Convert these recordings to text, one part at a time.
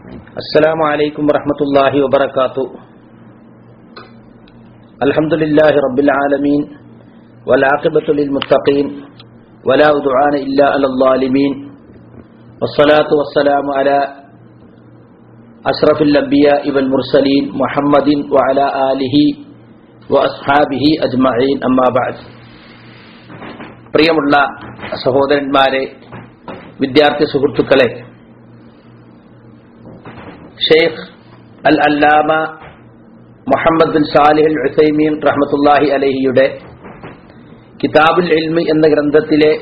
السلام عليكم ورحمة الله وبركاته الحمد لله رب العالمين والعاقبة للمتقين ولا عدوان إلا على الظالمين والصلاة والسلام على أشرف الأنبياء والمرسلين محمد وعلى آله وأصحابه أجمعين أما بعد പ്രിയമുള്ള സഹോദരന്മാരെ വിദ്യാർത്ഥി സുഹൃത്തുക്കളെ Sheikh al Allama Muhammad bin Salih al Uthaymeen റഹ്മത്തുല്ലാഹി അലഹിയുടെ കിതാബുൽ ഇൽമ് എന്ന ഗ്രന്ഥത്തിലെ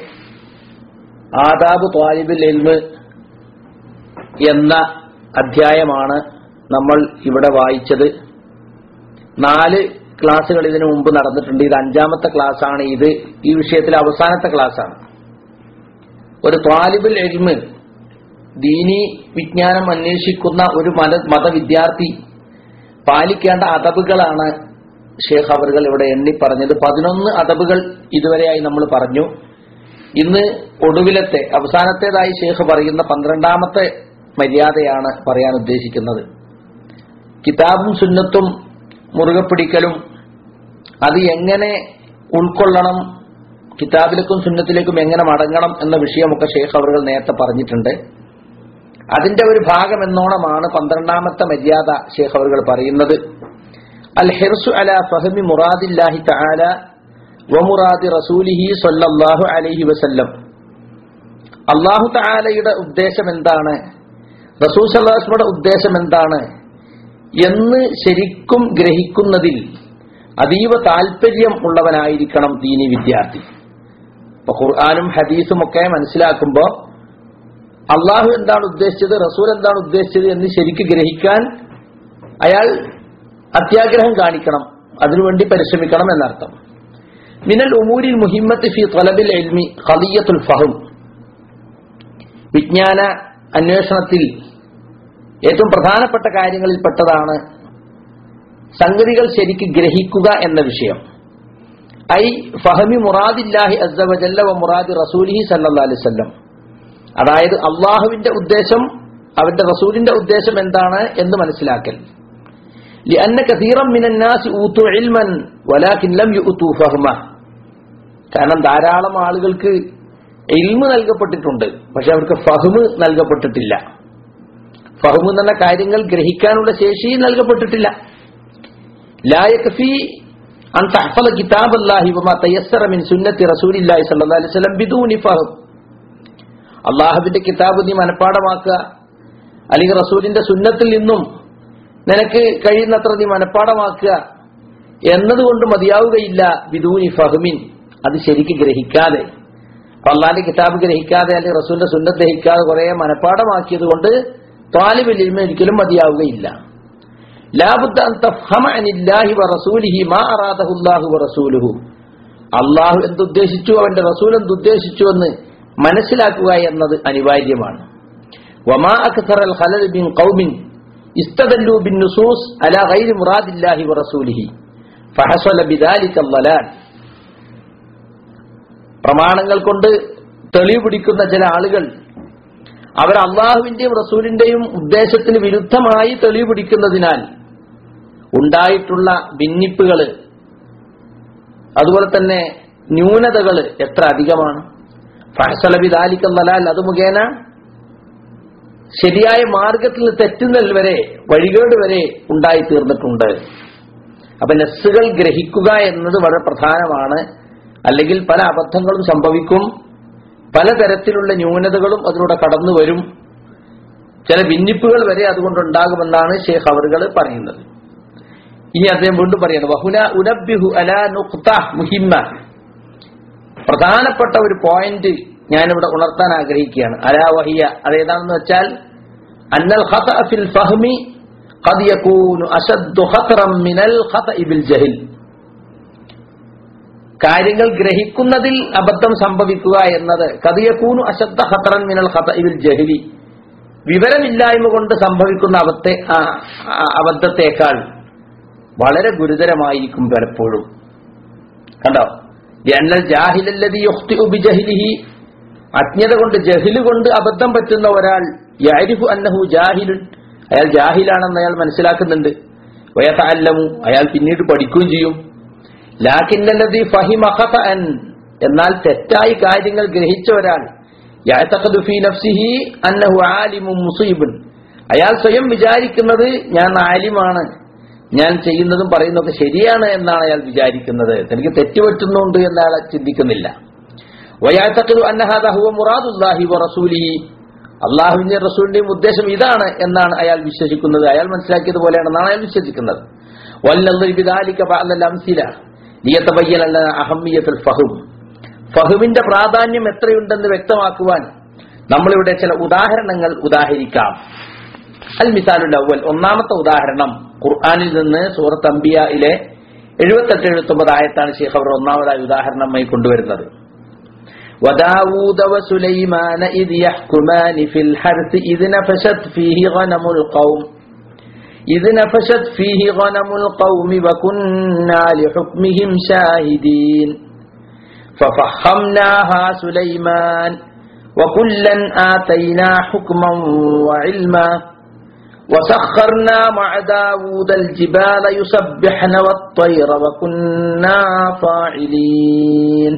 ആദാബ് ത്വാലിബുൽ ഇൽമ് എന്ന അധ്യായമാണ് നമ്മൾ ഇവിടെ വായിച്ചത് നാല് ക്ലാസ്സുകൾ ഇതിനു മുമ്പ് നടന്നിട്ടുണ്ട് ഇത് അഞ്ചാമത്തെ ക്ലാസ്സാണ് ഇത് ഈ വിഷയത്തിലെ അവസാനത്തെ ക്ലാസ്സാണ് ഒരു ത്വാലിബുൽ എൽമ് ദീനി വിജ്ഞാനം അന്വേഷിക്കുന്ന ഒരു മത മതവിദ്യാർത്ഥി പാലിക്കേണ്ട അതബുകളാണ് ഷേഖ് അവറുകൾ ഇവിടെ എണ്ണി പറഞ്ഞത് പതിനൊന്ന് അതബുകൾ ഇതുവരെയായി നമ്മൾ പറഞ്ഞു ഇന്ന് ഒടുവിലത്തെ അവസാനത്തേതായി ഷേഖ് പറയുന്ന പന്ത്രണ്ടാമത്തെ മര്യാദയാണ് പറയാൻ ഉദ്ദേശിക്കുന്നത് കിതാബും സുന്നത്തും മുറുകെ പിടിക്കലും അത് എങ്ങനെ ഉൾക്കൊള്ളണം കിതാബിലേക്കും സുന്നത്തിലേക്കും എങ്ങനെ മടങ്ങണം എന്ന വിഷയമൊക്കെ ഷേഖ് അവറുകൾ നേരത്തെ പറഞ്ഞിട്ടുണ്ട് അതിന്റെ ഒരു ഭാഗം എന്നോണമാണ് പന്ത്രണ്ടാമത്തെ മര്യാദ ഷേഖ് അവറുകൾ പറയുന്നത് അൽ ഹിർസു അല ഫഹമി മുറാദില്ലാഹി തആല വമുറാദി റസൂലിഹി സല്ലല്ലാഹു അലൈഹി വസല്ലം അള്ളാഹു തആലയുടെ ഉദ്ദേശം എന്താണ് റസൂൽ സല്ലാസ്മയുടെ ഉദ്ദേശം എന്താണ് എന്ന് ശരിക്കും ഗ്രഹിക്കുന്നതിൽ അതീവ താല്പര്യം ഉള്ളവനായിരിക്കണം ദീനി വിദ്യാർത്ഥി ഇപ്പൊ ഖുർആാനും ഹദീസും ഒക്കെ മനസ്സിലാക്കുമ്പോൾ അള്ളാഹു എന്താണ് ഉദ്ദേശിച്ചത് റസൂൽ എന്താണ് ഉദ്ദേശിച്ചത് എന്ന് ശരിക്ക് ഗ്രഹിക്കാൻ അയാൾ അത്യാഗ്രഹം കാണിക്കണം അതിനുവേണ്ടി പരിശ്രമിക്കണം എന്നർത്ഥം മിനൽ ഉമൂരിൽ മുഹിമ്മത്ത് ഫി തൊലബിൽ എൽമി ഖദിയത്തുൽ ഫഹം വിജ്ഞാന അന്വേഷണത്തിൽ ഏറ്റവും പ്രധാനപ്പെട്ട കാര്യങ്ങളിൽ പെട്ടതാണ് സംഗതികൾ ശരിക്ക് ഗ്രഹിക്കുക എന്ന വിഷയം ഐ ഫഹമി മുറാദില്ലാഹി അസ്സവജല്ല വ മുറാദി റസൂലിഹി സല്ലല്ലാഹു അലൈഹി വസല്ലം അതായത് അള്ളാഹുവിന്റെ ഉദ്ദേശം അവന്റെ റസൂലിന്റെ ഉദ്ദേശം എന്താണ് എന്ന് മനസ്സിലാക്കൽ لأن كثيرا من الناس أوتوا علما ولكن لم يؤتوا فهما കാരണം ധാരാളം ആളുകൾക്ക് ഇൽമ് നൽകപ്പെട്ടിട്ടുണ്ട് പക്ഷെ അവർക്ക് ഫഹ്മ് നൽകപ്പെട്ടിട്ടില്ല ഫഹ്മ് എന്ന കാര്യങ്ങൾ ഗ്രഹിക്കാനുള്ള ശേഷി നൽകപ്പെട്ടിട്ടില്ല ലായക്കഫി അൻ തഹ്ഫല കിതാബ് അല്ലാഹി വമാ തയസ്സറ മിൻ സുന്നത്തി റസൂലില്ലാഹി സ്വല്ലല്ലാഹു അലൈഹി വസല്ലം ബിദൂനി ഫഹം അള്ളാഹുവിന്റെ കിതാബ് നീ മനഃപ്പാടമാക്കുക അല്ലെങ്കിൽ റസൂലിന്റെ സുന്നത്തിൽ നിന്നും നിനക്ക് കഴിയുന്നത്ര നീ മനഃപ്പാടമാക്കുക എന്നതുകൊണ്ട് മതിയാവുകയില്ല ബിദൂനി ഫഹ്മിൻ അത് ശരിക്ക് ഗ്രഹിക്കാതെ അപ്പൊ അള്ളാഹിന്റെ കിതാബ് ഗ്രഹിക്കാതെ അല്ലെങ്കിൽ റസൂലിന്റെ സുന്നത്ത് ഗ്രഹിക്കാതെ കുറെ മനഃപ്പാടമാക്കിയത് കൊണ്ട് താലിബിൽ ഇൽമ ഒരിക്കലും മതിയാവുകയില്ല ലാബുദ്ദ അൻ തഫ്ഹമ അനില്ലാഹി വ റസൂലിഹി മാ അറാദഹു അല്ലാഹു വ റസൂലുഹു അള്ളാഹു എന്തുദ്ദേശിച്ചു അവന്റെ റസൂൽ എന്തുദ്ദേശിച്ചു എന്ന് മനസ്സിലാക്കുക എന്നത് അനിവാര്യമാണ് വമാ അക്സറൽ ഖലൽ ബിൻ ഖൗമിൻ ഇസ്തദല്ലു ബിൻ നുസൂസ് അലാ ഗൈരി മുറാദില്ലാഹി വ റസൂലിഹി ഫഹസല ബിദാലിക ളലാൽ പ്രമാണങ്ങൾ കൊണ്ട് തെളിവ് പിടിക്കുന്ന ചില ആളുകൾ അവർ അള്ളാഹുവിന്റെയും റസൂലിന്റെയും ഉദ്ദേശത്തിന് വിരുദ്ധമായി തെളിവ് പിടിക്കുന്നതിനാൽ ഉണ്ടായിട്ടുള്ള ഭിന്നിപ്പുകള് അതുപോലെ തന്നെ ന്യൂനതകൾ എത്ര അധികമാണ് ഫഹസലബി ദാലിക്കല്ലാൽ അത് മുഖേന ശരിയായ മാർഗത്തിൽ തെറ്റുന്നൽ വരെ വഴികേട് വരെ ഉണ്ടായി തീർന്നിട്ടുണ്ട് അപ്പൊ നെസ്സുകൾ ഗ്രഹിക്കുക എന്നത് വളരെ പ്രധാനമാണ് അല്ലെങ്കിൽ പല അബദ്ധങ്ങളും സംഭവിക്കും പലതരത്തിലുള്ള ന്യൂനതകളും അതിലൂടെ കടന്നു വരും ചില ഭിന്നിപ്പുകൾ വരെ അതുകൊണ്ടുണ്ടാകുമെന്നാണ് ഷേഖ് അവറുകൾ പറയുന്നത് ഇനി അദ്ദേഹം വീണ്ടും പറയുന്നത് വഹുന ഉനബിഹു അല നുഖ്ത മുഹിമ്മ പ്രധാനപ്പെട്ട ഒരു പോയിന്റ് ഞാനിവിടെ ഉണർത്താൻ ആഗ്രഹിക്കുകയാണ് അലാ വഹിയ അതേതാണെന്ന് വെച്ചാൽ അന്നൽ ഖത ഫിൽ ഫഹ്മി قد يكون أشد خطرا من الخطأ بالجهل കാര്യങ്ങൾ ഗ്രഹിക്കുന്നതിൽ അബദ്ധം സംഭവിക്കുക എന്നത് കതിയക്കൂനു അശബ്ദ ഖത്തറൻ മിനൽ ഖതഇൽ ജഹലി വിവരമില്ലായ്മ കൊണ്ട് സംഭവിക്കുന്ന അബദ്ധത്തെ അബദ്ധത്തെക്കാൾ വളരെ ഗുരുതരമായിരിക്കും പലപ്പോഴും കണ്ടോ ജന്നൽ ജാഹിലല്ലതി യുഖ്തിഉ ബിജഹ്ലിഹി അജ്ഞത കൊണ്ട് ജഹില് കൊണ്ട് അബദ്ധം പറ്റുന്ന ഒരാൾ യാരിഫു അന്നഹു ജാഹിലുൻ അയാൾ ജാഹിലാണെന്ന് അയാൾ മനസ്സിലാക്കുന്നുണ്ട് വയത്തല്ലമു അയാൾ പിന്നീട് പഠിക്കുകയും ചെയ്യും ലാക്കിന്നല്ലതി ഫഹിമഹത അൻ എന്നാൽ തെറ്റായി കാര്യങ്ങൾ ഗ്രഹിച്ച ഒരാൾ യഅതഖദു ഫീ നഫ്സിഹി അന്നഹു ആലിമുൻ മുസീബുൻ അയാൾ സ്വയം വിചാരിക്കുന്നത് ഞാൻ ആലിമാണ് ഞാൻ ചെയ്യുന്നതും പറയുന്നതൊക്കെ ശരിയാണ് എന്നാണ് അയാൾ വിചാരിക്കുന്നത് തനിക്ക് തെറ്റുപറ്റുന്നുണ്ട് എന്ന് അയാൾ ചിന്തിക്കുന്നില്ല വയാത്തഖദു അന്ന ഹാദാ ഹുവ മുറാദുല്ലാഹി വറസൂലിഹി അള്ളാഹുവിന്റെ റസൂലിന്റെയും ഉദ്ദേശം ഇതാണ് എന്നാണ് അയാൾ വിശ്വസിക്കുന്നത് അയാൾ മനസ്സിലാക്കിയത് പോലെയാണെന്നാണ് അയാൾ വിശ്വസിക്കുന്നത് വല്ലല്ലാഹി ബിദാലിക ബഅദൽ അംസില ലിയതബയ്യന ലനാ അഹമ്മിയത്തുൽ ഫഹം ഫഹമിന്റെ പ്രാധാന്യം എത്രയുണ്ടെന്ന് വ്യക്തമാക്കുവാൻ നമ്മളിവിടെ ചില ഉദാഹരണങ്ങൾ ഉദാഹരിക്കാം അൽ മിസാലുൽ അവൽ ഒന്നാമത്തെ ഉദാഹരണം ഖുർആനിൽ നിന്ന് സൂറത്ത് അംബിയയിലെ എഴുപത്തെട്ട് എഴുപത്തൊമ്പത് ആയത്താണ് ഷെയ്ഖ് അവർ ഒന്നാമതായി ഉദാഹരണമായി കൊണ്ടുവരുന്നത് وداود وسليمان إذ يحكمان في الحرث إذ نفشت فيه غنم القوم إذ نفشت فيه غنم القوم وكنا لحكمهم شاهدين ففخمناها سليمان وكلا آتينا حكما وعلما وسخرنا مع داود الجبال يسبحن والطير وكنا فاعلين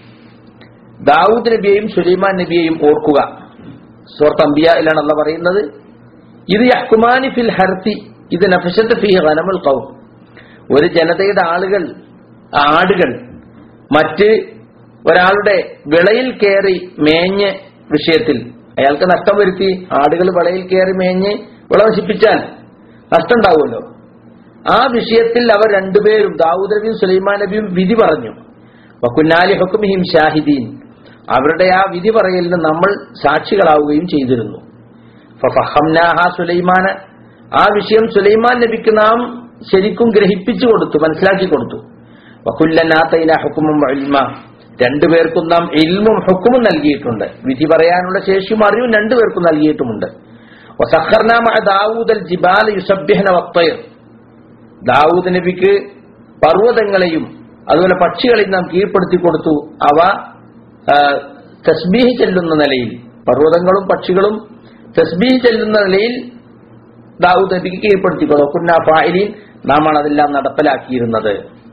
ദാവൂദ് നബിയെയും സുലൈമാൻ നബിയെയും ഓർക്കുക സൂറത്ത് അംബിയയിലാണ് അല്ല പറയുന്നത് ഇത് യഹ്കുമാനി ഫിൽ ഹർത്തി ഇത് നഫഷത്ത് ഫി ഗനമുൽ ഖൗം ഒരു ജനതയുടെ ആളുകൾ ആടുകൾ മറ്റ് ഒരാളുടെ വിളയിൽ കയറി മേഞ്ഞ് വിഷയത്തിൽ അയാൾക്ക് നഷ്ടം വരുത്തി ആടുകൾ വിളയിൽ കയറി മേഞ്ഞ് വിള നശിപ്പിച്ചാൽ നഷ്ടം ഉണ്ടാവുമല്ലോ ആ വിഷയത്തിൽ അവർ രണ്ടുപേരും ദാവൂദ് നബിയും സുലൈമാൻ നബിയും വിധി പറഞ്ഞു വക്കുന്നാലി ഹുക്കുമിഹിം ഷാഹിദീൻ അവരുടെ ആ വിധി പറയലിന് നമ്മൾ സാക്ഷികളാവുകയും ചെയ്തിരുന്നു ഫഫഹംനാഹ സുലൈമാന ആ വിഷയം സുലൈമാൻ നബിക്ക് നാം ശരിക്കും ഗ്രഹിപ്പിച്ചു കൊടുത്തു മനസ്സിലാക്കി കൊടുത്തു വക്കുല്ലനാത്തൈന ഹുക്കുമും ഇൽമ രണ്ടുപേർക്കും നാം ഇൽമും ഹുക്കുമും നൽകിയിട്ടുണ്ട് വിധി പറയാനുള്ള ശേഷിയും അറിവും രണ്ടുപേർക്കും നൽകിയിട്ടുമുണ്ട് വസഖർനാമ ദാവൂദൽ ജിബാൽ യുസബ്യഹന വത്തയർ ദാവൂദ് നബിക്ക് പർവ്വതങ്ങളെയും അതുപോലെ പക്ഷികളെയും നാം കീഴ്പ്പെടുത്തി കൊടുത്തു അവ ആ, തസ്ബീഹ് ചെല്ലുന്ന നിലയിൽ പർവ്വതങ്ങളും പക്ഷികളും തസ്ബീഹ് ചെല്ലുന്ന നിലയിൽ ദാവൂദ് നബിക്ക് കീഴ്പ്പെടുത്തി കൊടുത്തു കുന്ന ഫായിലീൻ നാമാണ് അതെല്ലാം നടപ്പിലാക്കിയിരുന്നത്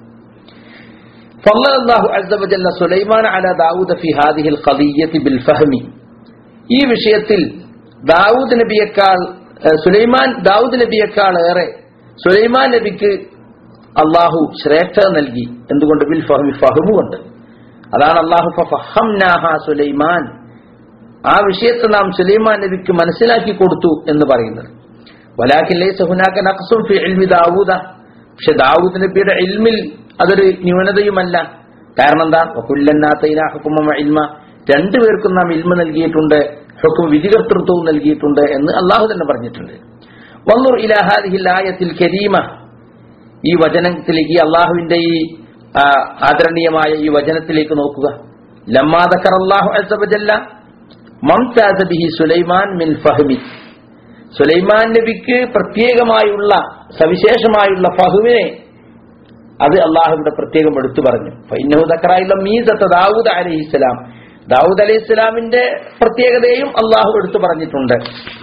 فضل الله عز وجل سليمان على داود في هذه القضية بالفهم ഈ വിഷയത്തിൽ ദാവൂദ് നബിയേക്കാൾ ഏഹ്, സുലൈമാൻ ദാവൂദ് നബിയേക്കാൾ ഏറെ സുലൈമാൻ നബിക്ക് അള്ളാഹു ശ്രേഷ്ഠത നൽകി എന്തുകൊണ്ട് ബിൽ ഫഹമി ഫഹമു കൊണ്ട് അതാണ് അള്ളാഹു ഫഹംനാഹ സുലൈമാൻ ആ വിഷയത്തെ നാം സുലൈമാൻ നബിക്ക് മനസ്സിലാക്കി കൊടുത്തു എന്ന് പറയുന്നത് വലാഖിൻ ലൈസ ഹുനാക നഖ്സുൻ ഫി ഇൽമി ദാവൂദ പക്ഷെ ദാവൂദ് നബിയുടെ ഇൽമിൽ അതൊരു ന്യൂനതയുമല്ല കാരണം എന്താ വകുല്ലന്നാത്തൈന ഹുക്കുമ ഇൽമ രണ്ടുപേർക്കും നാം ഇൽമ നൽകിയിട്ടുണ്ട് ഹുക്കും വിധികർത്തൃത്വവും നൽകിയിട്ടുണ്ട് എന്ന് അള്ളാഹു തന്നെ പറഞ്ഞിട്ടുണ്ട് വന്നൂർ ഇലാഹാദിഹിൽ ആയത്തിൽ കരീമ ഈ വചനത്തിലേക്ക് ഈ അള്ളാഹുവിന്റെ ഈ ആ, ആദരണീയമായ ഈ വചനത്തിലേക്ക് നോക്കുക ലമ്മാദക്കർ അള്ളാഹു അസബജല്ല മംതാസ ബിഹി സുലൈമാൻ മിൻ ഫഹ്മി സുലൈമാൻ നബിക്ക് പ്രത്യേകമായുള്ള സവിശേഷമായുള്ള ഫഹുവിനെ അത് അള്ളാഹുവിടെ പ്രത്യേകം എടുത്തു പറഞ്ഞു ഫൈനഹു ദക്കറായുള്ള മീസത്ത് ദാവൂദ് അലഹിസ്സലാം ദാവൂദ് അലൈഹി ഇസ്ലാമിന്റെ പ്രത്യേകതയും അള്ളാഹു എടുത്തു പറഞ്ഞിട്ടുണ്ട്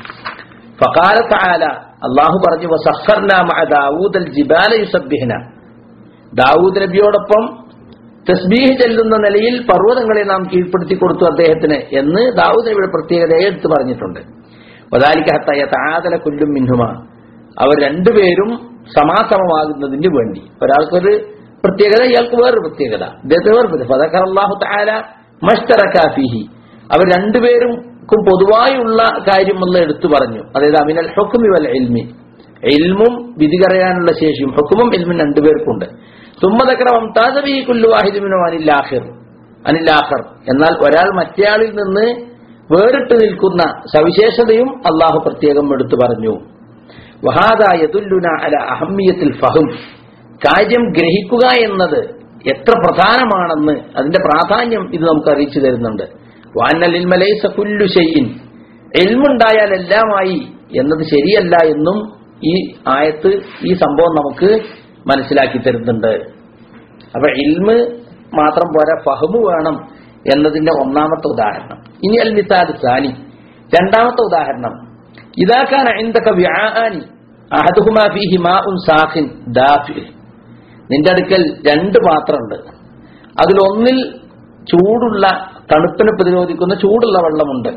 ഫഖാല തആല അള്ളാഹു പറഞ്ഞു വസഖർനാ മഅ ദാവൂദൽ ജിബാല യുസബ്ബിഹ്ന ദാവൂദ് നബിയോടൊപ്പം തസ്ബീഹ് ചെല്ലുന്ന നിലയിൽ പർവ്വതങ്ങളെ നാം കീഴ്പ്പെടുത്തി കൊടുത്തു അദ്ദേഹത്തിന് എന്ന് ദാവൂദ് നബിയുടെ പ്രത്യേകതയെ എടുത്തു പറഞ്ഞിട്ടുണ്ട് വദാലിക ഹത്ത യതആദല കുല്ലും മിൻഹുമ അവർ രണ്ടുപേരും സമാസമമാകുന്നതിന് വേണ്ടി ഒരാൾക്കൊരു പ്രത്യേകത ഇയാൾക്ക് വേറൊരു പ്രത്യേകത ഇദ്ദേഹത്തെ വേറെ പ്രത്യേകത ഫദക്കർ അല്ലാഹു തആല മഷ്തറക ഫീഹി അവർ രണ്ടുപേരും പൊതുവായുള്ള കാര്യമുള്ള എടുത്തു പറഞ്ഞു അതായത് അമിനൽ ഹുക്മി വൽ ഇൽമി ഇൽമും വിധി പറയാനുള്ള ശേഷിയും ഹുക്കുമും ഇൽമും രണ്ടുപേർക്കുണ്ട് സുമ്മതക്ര മംതാസബി കുല്ലു വാഹിദിമിനോ അനില്ലാഹിർ അനില്ലാഹർ എന്നാൽ ഒരാൾ മറ്റേയാളിൽ നിന്ന് വേറിട്ട് നിൽക്കുന്ന സവിശേഷതയും അള്ളാഹു പ്രത്യേകം എടുത്തു പറഞ്ഞു വഹാദ യദുല്ലുന അല അഹമ്മിയത്തിൽ ഫഹം കാര്യം ഗ്രഹിക്കുക എന്നത് എത്ര പ്രധാനമാണെന്ന് അതിന്റെ പ്രാധാന്യം ഇത് നമുക്ക് അറിയിച്ചു തരുന്നുണ്ട് വാനൽ ഇൽമലൈസ കുല്ലു ഷെയ്യിൻ എൽമുണ്ടായാൽ എല്ലാമായി എന്നത് ശരിയല്ല എന്നും ഈ ആയത്ത് ഈ സംഭവം നമുക്ക് മനസ്സിലാക്കി തരുന്നുണ്ട് അപ്പൊ ഇൽമ് മാത്രം പോരാ ഫഹമു വേണം എന്നതിന്റെ ഒന്നാമത്തെ ഉദാഹരണം ഇനി അൽ മിസാദ് സാനി രണ്ടാമത്തെ ഉദാഹരണം ഇതാക്കാൻ എന്തൊക്കെ വ്യാനി അഹദുഹുമാ ഫീഹി മാഉൻ സാഖിൻ ദാഫിൽ നിന്റെ അടുക്കൽ രണ്ട് പാത്രമുണ്ട് അതിലൊന്നിൽ ചൂടുള്ള തണുപ്പിനെ പ്രതിരോധിക്കുന്ന ചൂടുള്ള വെള്ളമുണ്ട്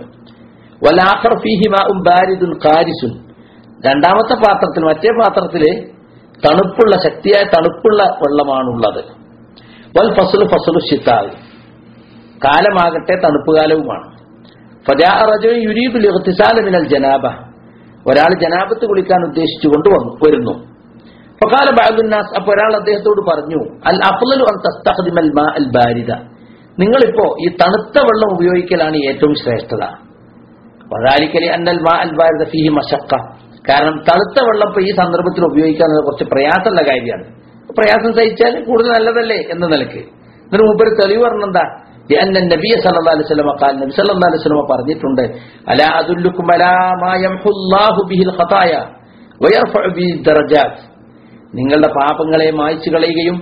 വലാഖർ ഫീഹി മാഉൻ ബാരിദുൻ ഖാരിസുൻ രണ്ടാമത്തെ പാത്രത്തിൽ മറ്റേ പാത്രത്തില് തണുപ്പുള്ള ശക്തിയായ തണുപ്പുള്ള വെള്ളമാണുള്ളത് വൽ ഫസലു ഫസലു ഷിത്താവ് കാലമാകട്ടെ തണുപ്പ് കാലവുമാണ് ഫജാ റജുൽ യുരീബുൽ ഇഗ്തിസാല മിനൽ ജനാബ ഒരാൾ ജനാബത്ത് കുളിക്കാൻ ഉദ്ദേശിച്ചുകൊണ്ട് വന്നു വരുന്നു ഫഖാല ബഅദുന്നാസ് അപ്പോൾ ഒരാൾ അദ്ദേഹത്തോട് പറഞ്ഞു അൽ അഫ്ളലു അൻ തസ്തഖ്ദിമൽ മാ അൽ ബാരിദ നിങ്ങളിപ്പോ ഈ തണുത്ത വെള്ളം ഉപയോഗിക്കലാണ് ഏറ്റവും ശ്രേഷ്ഠത വദാലിക്കലി അന്നൽ മാ അൽ ബാരിദ ഫീഹി മശക്ക കാരണം തണുത്ത വെള്ളം ഇപ്പൊ ഈ സന്ദർഭത്തിൽ ഉപയോഗിക്കാൻ കുറച്ച് പ്രയാസമുള്ള കാര്യമാണ് പ്രയാസം സഹിച്ചാൽ കൂടുതൽ നല്ലതല്ലേ എന്ന നിലക്ക് എന്നിട്ട് മുമ്പ് തെളിവ് പറഞ്ഞെന്താ لأن النبي صلى الله عليه وسلم قال നബി സല്ലല്ലാഹു അലൈഹി വസല്ലം പറഞ്ഞിട്ടുണ്ട് അലാ അദുല്ലുക്കും അലാ മാ യംഹുല്ലാഹു ബിഹിൽ ഖതായ വയർഫഉ ബിഹി ദറജാത്ത് നിങ്ങളുടെ പാപങ്ങളെ മായ്ച്ചു കളയുകയും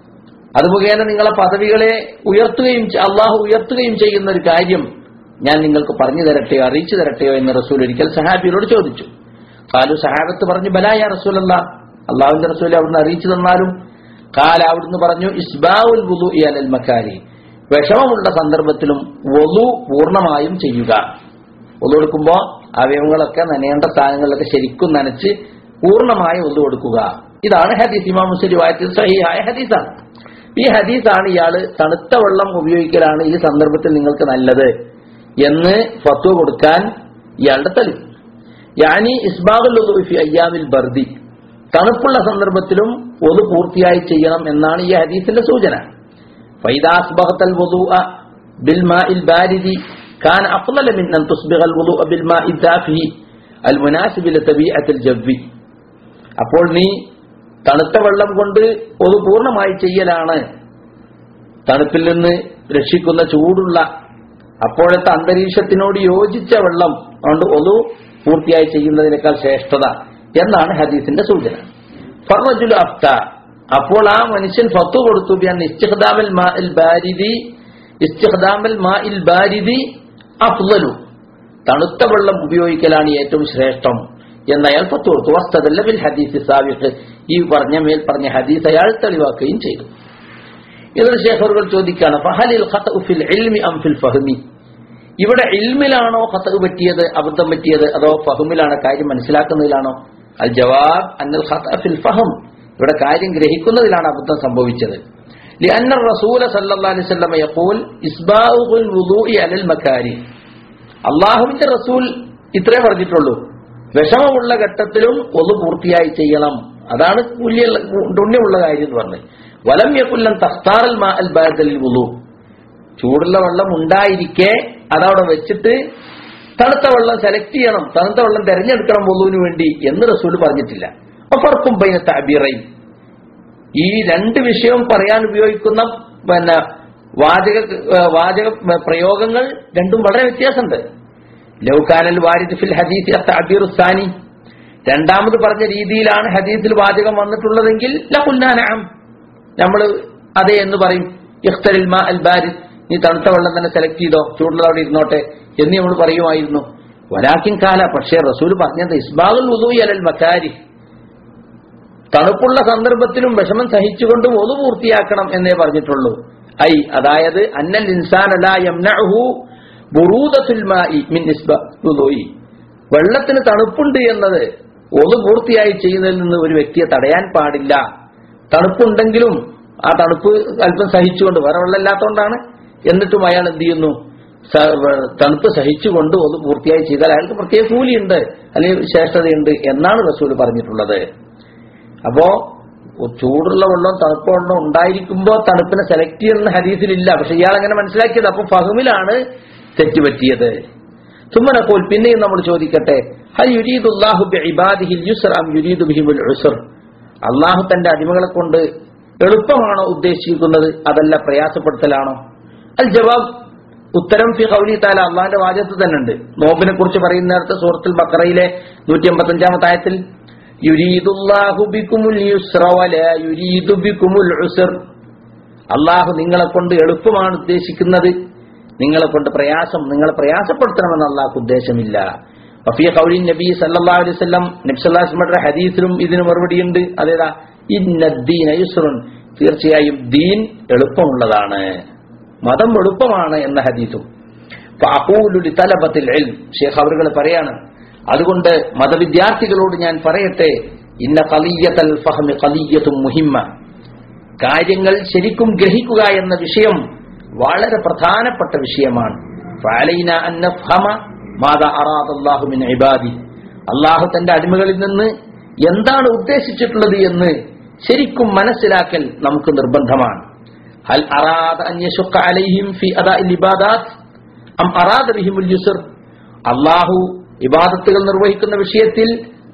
അത് മുഖേന നിങ്ങളെ പദവികളെ ഉയർത്തുകയും ചെ- അള്ളാഹു ഉയർത്തുകയും ചെയ്യുന്ന ഒരു കാര്യം ഞാൻ നിങ്ങൾക്ക് പറഞ്ഞു തരട്ടെയോ അറിയിച്ചു തരട്ടെയോ എന്ന് റസൂൽ ഒരിക്കൽ സഹാബിയോട് ചോദിച്ചു കാലു സഹാബത്ത് പറഞ്ഞു ബലായ റസൂലല്ല അള്ളാഹുവിന്റെ റസൂൽ അവിടുന്ന് അറിയിച്ചു തന്നാലും കാല അവിടുന്ന് പറഞ്ഞു ഇസ്ബാഉൽ വുളു അലൽ മക്കാരി വിഷമമുള്ള സന്ദർഭത്തിലും വലു പൂർണ്ണമായും ചെയ്യുക ഒതു കൊടുക്കുമ്പോൾ അവയവങ്ങളൊക്കെ നനയേണ്ട സ്ഥാനങ്ങളിലൊക്കെ ശരിക്കും നനച്ച് പൂർണ്ണമായി ഒതു കൊടുക്കുക ഇതാണ് ഹദീസ് ഇമാം മുസ്ലിം വായത്തിൽ സഹിയായ ഹദീസാണ് ഈ ഹദീസാണ് ഇയാള് തണുത്ത വെള്ളം ഉപയോഗിക്കലാണ് ഈ സന്ദർഭത്തിൽ നിങ്ങൾക്ക് നല്ലത് എന്ന് ഫത്വ കൊടുക്കാൻ ഇയാളുടെ തെളിവ് യാനി ഇസ്ബാഖുൽ വുദൂഇ ഫി അയ്യാമിൽ ബർദി തണുപ്പുള്ള സന്ദർഭത്തിലും ഒതു പൂർത്തിയായി ചെയ്യണം എന്നാണ് ഈ ഹദീസിന്റെ സൂചന فإذا أصبغت الوضوء بالماء البارد كان أفضل من أن تصبغ الوضوء بالماء الدافئ المناسب لطبيعة الجو അപ്പോൾ നീ തണുത്ത വെള്ളം കൊണ്ട് ഒരു പൂർണ്ണമായി ചെയ്യലാണ് തണുപ്പിൽ നിന്ന് രക്ഷിക്കുന്ന ചൂടുള്ള അപ്പോഴത്തെ അന്തരീക്ഷത്തിനോട് യോജിച്ച വെള്ളം കൊണ്ട് ഒതു പൂർത്തിയായി ചെയ്യുന്നതിനേക്കാൾ ശ്രേഷ്ഠത എന്നാണ് ഹദീസിന്റെ സൂചന ഫറജുൽ അഫ്ത അപ്പോൾ ആ മനുഷ്യൻ ഫത്തു കൊടുത്തു ബിഅൻ ഇസ്തിഖ്ദാമൽ മാഇൽ ബാരിദി ഇസ്തിഖ്ദാമൽ മാഇൽ ബാരിദി അഫ്ളലു തണുത്ത വെള്ളം ഉപയോഗിക്കലാണ് ഏറ്റവും ശ്രേഷ്ഠം എന്ന് അയാൾ ഫത്തു കൊടുത്തു വസ്തദല്ല ബിൽ ഹദീസ് സാബിഖ് ഈ പറഞ്ഞ മേൽ പറഞ്ഞ ഹദീസ് അയാൾ തെളിവാക്കുകയും ചെയ്തു ഇതൊരു ശേഖറുകൾ ചോദിക്കാണ് ഫഹലിൽ ഖത്ഉ ഫിൽ ഇൽമി അം ഫിൽ ഫഹ്മി ഇവിടെ ഇൽമിലാണോ ഖത്ഉ പറ്റിയത് അബദ്ധം പറ്റിയത് അതോ ഫഹമിലാണോ കാര്യം മനസ്സിലാക്കുന്നതിലാണോ അൽ ജവാബ് അന്നൽ ഖത്അ ഫിൽ ഫഹം ഇവിടെ കാര്യം ഗ്രഹിക്കുന്നതിലാണ് അബദ്ധം സംഭവിച്ചത് لأن الرسول صلى الله عليه وسلم يقول إسباغ الوضوء على المكاره അള്ളാഹുവിന്റെ റസൂൽ ഇത്രേ പറഞ്ഞിട്ടുള്ളൂ വിഷമമുള്ള ഘട്ടത്തിലും ഒന്ന് പൂർത്തിയായി ചെയ്യണം അതാണ് പുല്യുള്ള പുണ്യമുള്ള കാര്യം എന്ന് പറഞ്ഞത് വലം യക്കുല്ലം തഖ്താറൽ മാ അൽ ബാദലിൽ വുളു ചൂടുള്ള വെള്ളം ഉണ്ടായിരിക്കെ അതവിടെ വെച്ചിട്ട് തണുത്ത വെള്ളം സെലക്ട് ചെയ്യണം തണുത്ത വെള്ളം തെരഞ്ഞെടുക്കണം വുളുവിന് വേണ്ടി എന്ന് റസൂൽ പറഞ്ഞിട്ടില്ല അപ്പർക്കും ബൈന തഅബീറൈൻ ഈ രണ്ട് വിഷയവും പറയാൻ ഉപയോഗിക്കുന്ന പിന്നെ വാചക ഏഹ് വാചക പ്രയോഗങ്ങൾ രണ്ടും വളരെ വ്യത്യാസമുണ്ട് ലൗകാനൽ വാരിദ് ഫിൽ ഹദീസ് അത്തഅബീറു സാനി രണ്ടാമത് പറഞ്ഞ രീതിയിലാണ് ഹദീസിൽ വാചകം വന്നിട്ടുള്ളതെങ്കിൽ ലഖുൽനാനഅം നമ്മൾ അതെ എന്ന് പറയും ഇഖ്തരിൽ മാ അൽ ബാരിദ് നീ തണുത്ത വെള്ളം തന്നെ സെലക്ട് ചെയ്തോ ചൂടുള്ളത് അവിടെ ഇരുന്നോട്ടെ എന്ന് നമ്മൾ പറയുമായിരുന്നു വലാക്കിൻ കാല പക്ഷേ റസൂൽ പറഞ്ഞത് ഇസ്ബാഖുൽ വുദൂഇ അലൽ മക്കാരി തണുപ്പുള്ള സന്ദർഭത്തിലും വിഷമം സഹിച്ചുകൊണ്ട് ഒതു പൂർത്തിയാക്കണം എന്നേ പറഞ്ഞിട്ടുള്ളൂ ഐ അതായത് അന്നൽ ഇൻസാൻ അലാ യംനഉഹു ബുറൂദത്തുൽ മാഇ മിൻ ഇസ്ബാഖുൽ വെള്ളത്തിന് തണുപ്പുണ്ട് എന്നത് ഒതു പൂർത്തിയായി ചെയ്യുന്നതിൽ നിന്ന് ഒരു വ്യക്തിയെ തടയാൻ പാടില്ല തണുപ്പുണ്ടെങ്കിലും ആ തണുപ്പ് അല്പം സഹിച്ചുകൊണ്ട് വേറെ വെള്ളമില്ലാത്തതുകൊണ്ടാണ് എന്നിട്ടും അയാൾ എന്ത് ചെയ്യുന്നു സ- വ- തണുപ്പ് സഹിച്ചുകൊണ്ട് ഒന്ന് പൂർത്തിയായി ചെയ്താൽ അയാൾക്ക് പ്രത്യേക കൂലിയുണ്ട് അല്ലെങ്കിൽ ശ്രേഷ്ഠതയുണ്ട് എന്നാണ് റസൂൽ പറഞ്ഞിട്ടുള്ളത് അപ്പോ ചൂടുള്ള വെള്ളം തണുപ്പ് വെള്ളം ഉണ്ടായിരിക്കുമ്പോൾ തണുപ്പിനെ സെലക്ട് ചെയ്യുന്ന ഹദീസിലില്ല പക്ഷെ ഇയാൾ അങ്ങനെ മനസ്സിലാക്കിയത് അപ്പൊ ഫഹമിലാണ് തെറ്റുപറ്റിയത് സുമ്മനപ്പോൾ പിന്നെയും നമ്മൾ ചോദിക്കട്ടെ ഹൽ യുരീദുല്ലാഹു ബിഇബാദിഹിൽ യുസ്ർ അം യുരീദു ബിഹിമുൽ ഉസ്ർ അള്ളാഹു തന്റെ അടിമകളെ കൊണ്ട് എളുപ്പമാണോ ഉദ്ദേശിക്കുന്നത് അതല്ല പ്രയാസപ്പെടുത്തലാണോ അൽ ജവാബ് ഉത്തരം ഫി കൗലി താല അള്ളാഹിന്റെ വാചകത്തിൽ തന്നെ ഉണ്ട് നോമ്പിനെ കുറിച്ച് പറയുന്നിടത്ത് സൂറത്തുൽ ബക്കറയിലെ നൂറ്റി അമ്പത്തഞ്ചാമത്തെ ആയത്തിൽ യുരീദുല്ലാഹു ബിക്കുമുൽ യുസ്ര വലാ യുരീദു ബിക്കുമുൽ ഉസ്ർ അള്ളാഹു നിങ്ങളെ കൊണ്ട് എളുപ്പമാണ് ഉദ്ദേശിക്കുന്നത് നിങ്ങളെ കൊണ്ട് പ്രയാസം നിങ്ങളെ പ്രയാസപ്പെടുത്തണമെന്ന് അള്ളാഹ്ക്ക് ഉദ്ദേശമില്ല വഫിയ കൗലിൻ നബി സല്ലല്ലാഹു അലൈഹി വസല്ലം നബി സല്ലല്ലാഹു അലൈഹി വസല്ലമയുടെ ഹദീസിലും ഇതിന് മറുപടിയുണ്ട് അതേതാ ഇന്നദ്ദീന യുസ്റുൻ തീർച്ചയായും ദീൻ എളുപ്പമുള്ളതാണ് മതം എളുപ്പമാണ് എന്ന ഹദീസും ഫഅഖൂലു ലിതലബത്തിൽ ഇൽം ഷേഖ് അവറുകൾ പറയാണ് അതുകൊണ്ട് മതവിദ്യാർത്ഥികളോട് ഞാൻ പറയട്ടെ ഇന്ന ഖലിയത്തൽ ഫഹ്മി ഖലിയത്തും മുഹിമ്മ കാര്യങ്ങൾ ശരിക്കും ഗ്രഹിക്കുക എന്ന വിഷയം വളരെ പ്രധാനപ്പെട്ട വിഷയമാണ് ഫഅലൈന അൻ നഫ്ഹമ മാദാ അറാദല്ലാഹു മിൻ ഇബാദി അള്ളാഹു തന്റെ അടിമകളിൽ നിന്ന് എന്താണ് ഉദ്ദേശിച്ചിട്ടുള്ളത് എന്ന് ശരിക്കും മനസ്സിലാക്കൽ നമുക്ക് നിർബന്ധമാണ് ഹൽ അറാദ അൻ യശുക്ക അലൈഹിം ഫി അദാഇൽ ഇബാദാത്ത് അം അറാദ ബിഹിമുൽ യുസ്ർ അള്ളാഹു ഇബാദത്തുകൾ നിർവഹിക്കുന്ന വിഷയത്തിൽ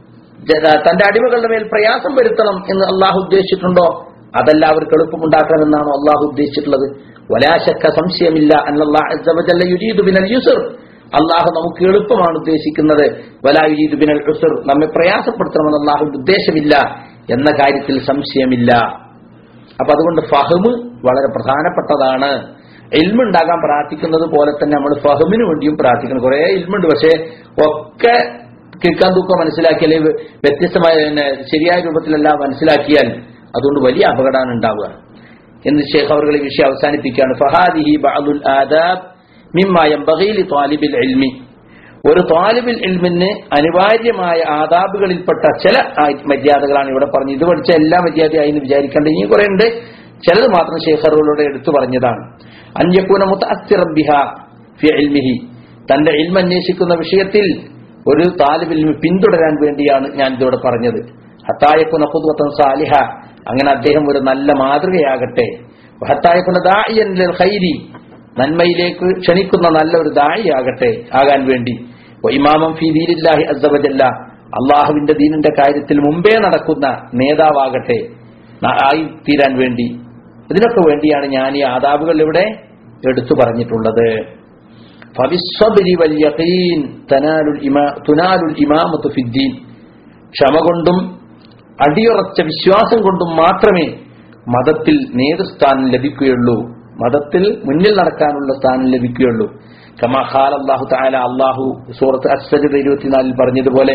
ജ- തന്റെ അടിമകളുടെ മേൽ പ്രയാസം വരുത്തണം എന്ന് അള്ളാഹു ഉദ്ദേശിച്ചിട്ടുണ്ടോ അതല്ല അവർക്ക് എളുപ്പമുണ്ടാക്കണമെന്നാണോ അള്ളാഹു ഉദ്ദേശിച്ചിട്ടുള്ളത് വലാശക്ക സംശയമില്ല അന്നല്ലാഹു യുരീദു ബിനൽ യുസർ അള്ളാഹു നമുക്ക് എളുപ്പമാണ് ഉദ്ദേശിക്കുന്നത് വലാ യുരീദു ബിനൽ ഉസർ നമ്മെ പ്രയാസപ്പെടുത്തണമെന്ന് അള്ളാഹുവിന്റെ ഉദ്ദേശമില്ല എന്ന കാര്യത്തിൽ സംശയമില്ല അപ്പൊ അതുകൊണ്ട് ഫഹ്മ് വളരെ പ്രധാനപ്പെട്ടതാണ് ഇൽമുണ്ടാകാൻ പ്രാർത്ഥിക്കുന്നത് പോലെ തന്നെ നമ്മൾ ഫഹമിന് വേണ്ടിയും പ്രാർത്ഥിക്കണം കുറെ ഇൽമുണ്ട് പക്ഷേ ഒക്കെ കിക്കാൻ തൂക്കം മനസ്സിലാക്കിയാൽ വ്യത്യസ്തമായ പിന്നെ ശരിയായ രൂപത്തിലെല്ലാം മനസ്സിലാക്കിയാൽ അതുകൊണ്ട് വലിയ അപകടമാണ് ഉണ്ടാവുക എന്ന് ഷേഖ് അവർ ഈ വിഷയം അവസാനിപ്പിക്കുകയാണ് ഫഹാദിഹി ബഅദുൽ ആദാബ് മിമ്മ യംബഗി ലി ത്വാലിബിൽ ഇൽമി ഒരു ത്വാലിബിൽ ഇൽമിന് അനിവാര്യമായ ആദാബുകളിൽപ്പെട്ട ചില ആ- മര്യാദകളാണ് ഇവിടെ പറഞ്ഞത് ഇത് പഠിച്ച എല്ലാ മര്യാദയായി എന്ന് വിചാരിക്കേണ്ട ഇനി കുറെ ഉണ്ട് ചിലത് മാത്രം ഷേഖറുകളോട് എടുത്തു പറഞ്ഞതാണ് അന്യക്കൂന മുത്തഅസ്സിറൻ ബിഹാ ഫി ഇൽമിഹി തന്റെ ഇൽമ അന്വേഷിക്കുന്ന വിഷയത്തിൽ ഒരു താലിബിൽ പിന്തുടരാൻ വേണ്ടിയാണ് ഞാൻ ഇതിവിടെ പറഞ്ഞത് ഹത്തായക്കുന്ന പുതുവത്തൻ സാലിഹ അങ്ങനെ അദ്ദേഹം ഒരു നല്ല മാതൃകയാകട്ടെ ഹത്തായക്കുന്ന ദാഇയൻ ലിൽ ഖൈരി നന്മയിലേക്ക് ക്ഷണിക്കുന്ന നല്ല ഒരു ദായിയാകട്ടെ ആകാൻ വേണ്ടി വ ഇമാമം ഫി ദീനില്ലാഹി അസ്സവജല്ല അള്ളാഹുവിന്റെ ദീനിന്റെ കാര്യത്തിൽ മുമ്പേ നടക്കുന്ന നേതാവാകട്ടെ ന- ആയി തീരാൻ വേണ്ടി ഇതിനൊക്കെ വേണ്ടിയാണ് ഞാൻ ഈ ആദാബുകൾ ഇവിടെ എടുത്തു പറഞ്ഞിട്ടുള്ളത് ഫബിസ്വബരി വൽ യഖീൻ തനാലുൽ ഇമാ തുനാലുൽ ഇമാമത്തു ഫിദ്ദീൻ ക്ഷമ കൊണ്ടും അടിയുറച്ച വിശ്വാസം കൊണ്ടും മാത്രമേ മതത്തിൽ നേതൃസ്ഥാനം ലഭിക്കുകയുള്ളൂ മതത്തിൽ മുന്നിൽ നടക്കാനുള്ള സ്ഥാനം ലഭിക്കുകയുള്ളൂ കമാ ഖാൽ അല്ലാഹു തആല അല്ലാഹു സൂറത്ത് അസ്സജദ 24 പറഞ്ഞതുപോലെ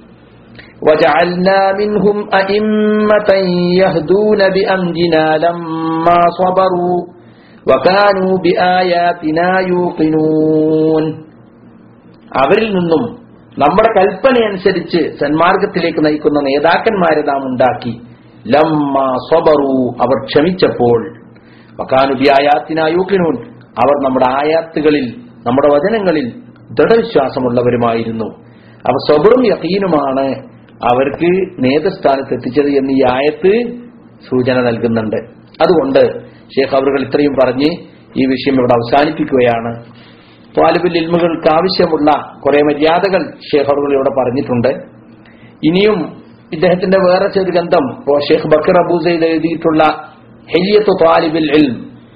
وجعلنا منهم أئمة يهدون بأمرنا لما صبروا وكانوا بآياتنا يوقنون അവരിൽ നിന്നും നമ്മുടെ കൽപ്പനയനുസരിച്ച് സന്മാർഗത്തിലേക്ക് നയിക്കുന്ന നേതാക്കന്മാരെ നാം ഉണ്ടാക്കി ലമ്മ സ്വബറു അവർ ക്ഷമിച്ചപ്പോൾ വക്കാനുബിയായാത്തിനായൂക്കിനൂൻ അവർ നമ്മുടെ ആയാത്തുകളിൽ നമ്മുടെ വചനങ്ങളിൽ ദൃഢവിശ്വാസമുള്ളവരുമായിരുന്നു അവ സ്വബറും യക്കീനുമാണ് അവർക്ക് നേതൃസ്ഥാനത്ത് എത്തിച്ചത് എന്ന് ഈ ആയത്ത് സൂചന നൽകുന്നുണ്ട് അതുകൊണ്ട് ഷേഖ് അവറുകൾ ഇത്രയും പറഞ്ഞ് ഈ വിഷയം ഇവിടെ അവസാനിപ്പിക്കുകയാണ് ത്വാലിബുൽ ഇൽമുകൾക്ക് ആവശ്യമുള്ള കുറെ മര്യാദകൾ ഷേഖ് അവറുകൾ ഇവിടെ പറഞ്ഞിട്ടുണ്ട് ഇനിയും ഇദ്ദേഹത്തിന്റെ വേറെ ചെറു ഗ്രന്ഥം ഇപ്പോ ഷേഖ് ബക്കർ അബൂസൈദ് എഴുതിയിട്ടുള്ള ഹെലിയത്ത് ത്വാലിബുൽ ഇൽം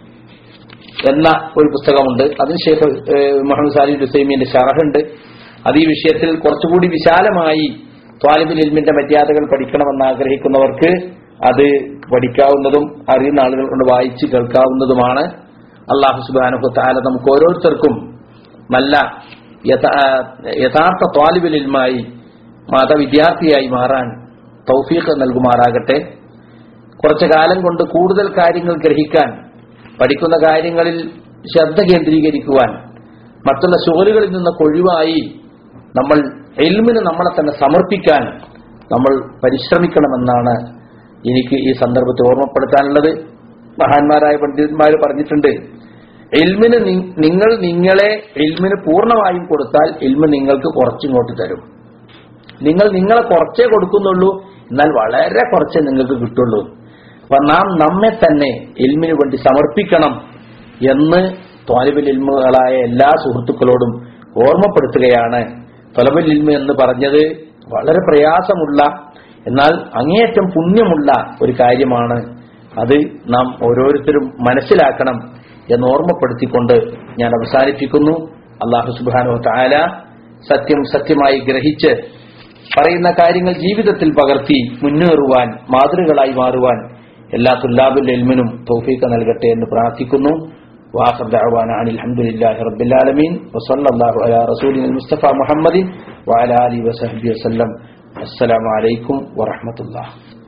എന്ന ഒരു പുസ്തകമുണ്ട് അതിന് ഷേഖ് ഏഹ്, മുഹമ്മദ് സാലിദ് ഹുസൈമിന്റെ ഷറഹുണ്ട് അത് ഈ വിഷയത്തിൽ കുറച്ചുകൂടി വിശാലമായി ത്വാലിബുൽ ഇൽമിന്റെ മര്യാദകൾ പഠിക്കണമെന്ന് ആഗ്രഹിക്കുന്നവർക്ക് അത് പഠിക്കാവുന്നതും അറിയുന്ന ആളുകൾ കൊണ്ട് വായിച്ച് കേൾക്കാവുന്നതുമാണ് അള്ളാഹു സുബാനു താല നമുക്ക് ഓരോരുത്തർക്കും നല്ല യഥാ- യഥാർത്ഥ ത്വാലിബുൽ ഇൽമായി മതവിദ്യാർത്ഥിയായി മാറാൻ തൗഫീഖ് നൽകുമാറാകട്ടെ കുറച്ചു കാലം കൊണ്ട് കൂടുതൽ കാര്യങ്ങൾ ഗ്രഹിക്കാൻ പഠിക്കുന്ന കാര്യങ്ങളിൽ ശ്രദ്ധ കേന്ദ്രീകരിക്കുവാൻ മറ്റുള്ള ശോലുകളിൽ നിന്നൊക്കെ ഒഴിവായി നമ്മൾ എൽമിന് നമ്മളെ തന്നെ സമർപ്പിക്കാൻ നമ്മൾ പരിശ്രമിക്കണമെന്നാണ് എനിക്ക് ഈ സന്ദർഭത്തിൽ ഓർമ്മപ്പെടുത്താനുള്ളത് മഹാന്മാരായ പണ്ഡിതന്മാർ പറഞ്ഞിട്ടുണ്ട് എൽമിന് നി- നിങ്ങൾ നിങ്ങളെ എൽമിന് പൂർണ്ണമായും കൊടുത്താൽ എൽമ് നിങ്ങൾക്ക് കുറച്ചിങ്ങോട്ട് തരും നിങ്ങൾ നിങ്ങളെ കുറച്ചേ കൊടുക്കുന്നുള്ളൂ എന്നാൽ വളരെ കുറച്ചേ നിങ്ങൾക്ക് കിട്ടുള്ളൂ അപ്പൊ നാം നമ്മെ തന്നെ ഇൽമിന് വേണ്ടി സമർപ്പിക്കണം എന്ന് ത്വാലിബുൽ ഇൽമുകളായ എല്ലാ സുഹൃത്തുക്കളോടും ഓർമ്മപ്പെടുത്തുകയാണ് തൊലബുൽ ഇൽമു എന്ന് പറഞ്ഞത് വളരെ പ്രയാസമുള്ള എന്നാൽ അങ്ങേയറ്റം പുണ്യമുള്ള ഒരു കാര്യമാണ് അത് നാം ഓരോരുത്തരും മനസ്സിലാക്കണം എന്ന് ഓർമ്മപ്പെടുത്തിക്കൊണ്ട് ഞാൻ അവസാനിപ്പിക്കുന്നു അള്ളാഹു സുബാനു താല സത്യം സത്യമായി ഗ്രഹിച്ച് പറയുന്ന കാര്യങ്ങൾ ജീവിതത്തിൽ പകർത്തി മുന്നേറുവാൻ മാതൃകളായി മാറുവാൻ എല്ലാ തുല്ലാബുൽ എൽമിനും തൗഫീഖ് നൽകട്ടെ എന്ന് പ്രാർത്ഥിക്കുന്നു واخر دعوانا عن الحمد لله رب العالمين وصلى الله على رسولنا المصطفى محمد وعلى اله وصحبه وسلم السلام عليكم ورحمه الله